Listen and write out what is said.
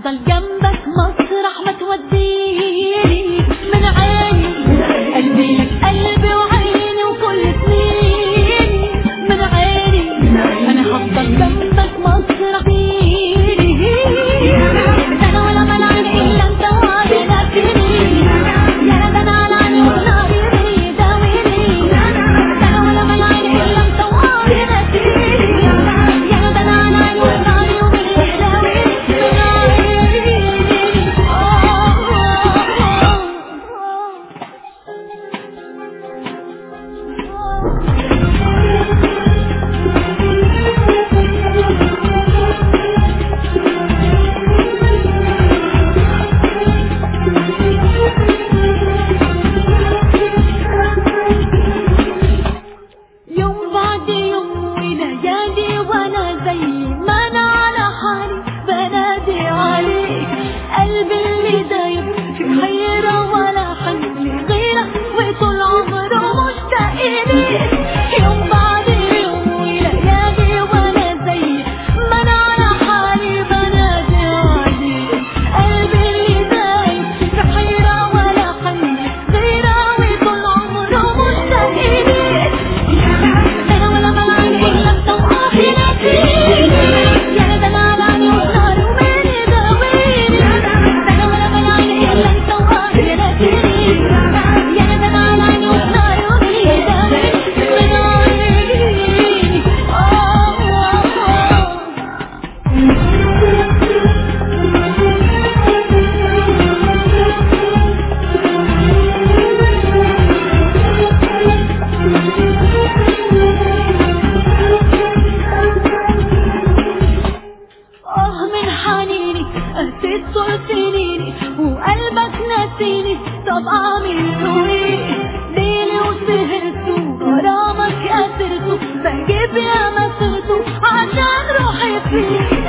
هفضل جنبك مسرح ما توديني من عيني قلبي لك قلبي وعيني وكل سنيني من عيني انا هفضل جنبك مسرح ديني ده انا ولا ملعني الا انت وعينك فيني يا ده انا علاني وناري بيداويني ده انا ولا ملعني الا انت وعينك فيني يا ده انا علاني وناري وبيداويني يوم بعد يوم وليالي وانا زي ما انا على حالي بنادي عليك قلبي اللي دايب في حيرة ولا حل غيرك وطول عمره مشتاق ليك يوم بعد يوم وليالي وانا زي ما انا على حالي بنادي عليك قلبي اللي دايب في حيرة ولا حل غيرك وطول عمره مشتاق ليك انا ولا ملعني الا انت وقافلة فيني يا ده انا علاني ونار ومالي داويني انا ولا ملعني الا انت وقافلة فيني يا ده انا علاني ونار ومالي داويني من عيني آه آه آه من حنيني قسيت طول سنيني وقلبك نسيني طب أعمل إيه ليلي وسهرت وغرامك أسرته بجيب يا مسرته عشان روحي فيه